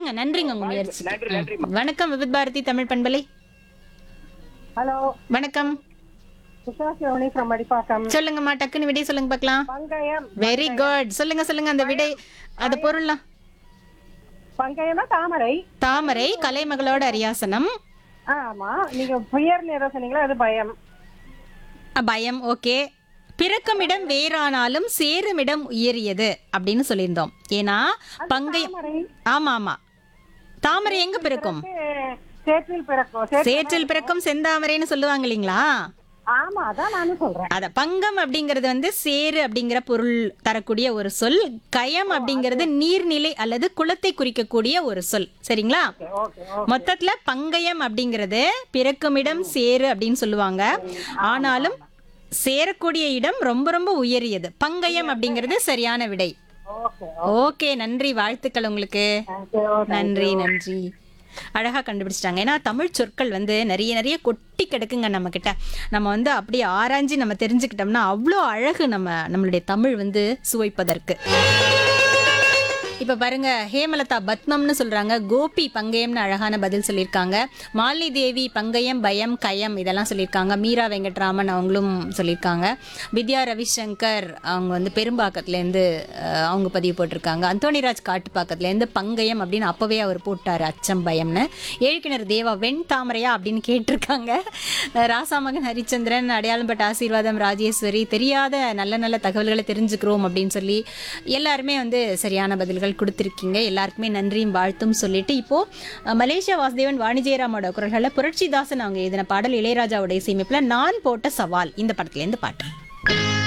நன்றிங்க நன்றிங்க உங்க முயற்சி நன்றி, நன்றிம்மா. வணக்கம் விவித் பாரதி தமிழ் பண்பலை ஹலோ வணக்கம் உஷா சிவனி ஃப்ரம் அடிப்பாக்கம் சொல்லுங்கம்மா டக்குன்னு விடை சொல்லுங்க பார்க்கலாம் பங்கயம் வெரி குட் சொல்லுங்க சொல்லுங்க அந்த விடை அது பொருள்லாம் பங்கயம்னா தாமரை தாமரை கலைமகளோட அரியாசனம் ஆமா நீங்க புயர் நேரம் சொன்னீங்களா அது பயம் அ, பயம் ஓகே பிறக்கும் இடம் வேறானாலும் சேரும் இடம் உயரியது அப்படின்னு சொல்லியிருந்தோம் ஏன்னா பங்கயம் தாமரை ஆமா ஆமா தாமரை எங்க பிறக்கும் ஏ, சேற்றில் பிறக்கும் சேற்று- சேற்றில் பிறக்கும் செந்தாமரைன்னு சொல்லுவாங்க இல்லைங்களா ஆமா அதான் நானும் சொல்றேன் அத பங்கம் அப்படிங்கிறது வந்து சேரு அப்படிங்கிற பொருள் தரக்கூடிய ஒரு சொல் கயம் அப்படிங்கிறது நீர்நிலை அல்லது குளத்தை குறிக்கக்கூடிய ஒரு சொல் சரிங்களா ஓகே ஓகே மொத்தத்துல பங்கயம் அப்படிங்கிறது பிறக்கும் இடம் சேரு அப்படின்னு சொல்லுவாங்க ஆனாலும் சேரக்கூடிய இடம் ரொம்ப ரொம்ப உயரியது பங்கயம் அப்படிங்கிறது சரியான விடை ஓகே ஓகே நன்றி வாழ்த்துக்கள் உங்களுக்கு தேங்க்யூ நன்றி நன்றி அழகா கண்டுபிடிச்சிட்டாங்க ஏன்னா தமிழ் சொற்கள் வந்து நிறைய நிறைய கொட்டி கிடக்குங்க நம்ம கிட்ட நம்ம வந்து அப்படியே ஆராய்ஞ்சு நம்ம தெரிஞ்சுக்கிட்டோம்னா அவ்வளோ அழகு நம்ம நம்மளுடைய தமிழ் வந்து சுவைப்பதற்கு இப்ப பாருங்க ஹேமலதா பத்மம்னு சொல்றாங்க கோபி பங்கயம்னு அழகான பதில் சொல்லியிருக்காங்க மாலினி தேவி பங்கயம் பயம் கயம் இதெல்லாம் சொல்லியிருக்காங்க மீரா வெங்கட்ராமன் அவங்களும் சொல்லியிருக்காங்க வித்யா ரவிசங்கர் அவங்க வந்து பெரும்பாக்கத்துலேருந்து அஹ், அவங்க பதிவு போட்டிருக்காங்க அந்தோணிராஜ் காட்டுப்பாக்கத்துலேருந்து பங்கயம் அப்படின்னு அப்போவே அவர் போட்டார் அச்சம் பயம்னு ஏழுக்கிணர் தேவா வெண் தாமரையா அப்படின்னு கேட்டிருக்காங்க அஹ், ராசாமகன் ஹரிச்சந்திரன் அடையாளம்பட்ட ஆசீர்வாதம் ராஜேஸ்வரி தெரியாத நல்ல நல்ல தகவல்களை தெரிஞ்சுக்கிறோம் அப்படின்னு சொல்லி எல்லாருமே வந்து சரியான பதில்கள் கொடுத்துருக்கீங்க எல்லாருக்குமே நன்றியும் வாழ்த்தும் சொல்லிட்டு இப்போ அஹ், மலேசியா வாசுதேவன் வாணிஜெயராமோட குரல்களில் புரட்சிதாசன் அவங்க எழுதின பாடல் இளையராஜாவுடைய இசையமைப்பில் நான் போட்ட சவால் இந்த படத்துலேருந்து பாட்டு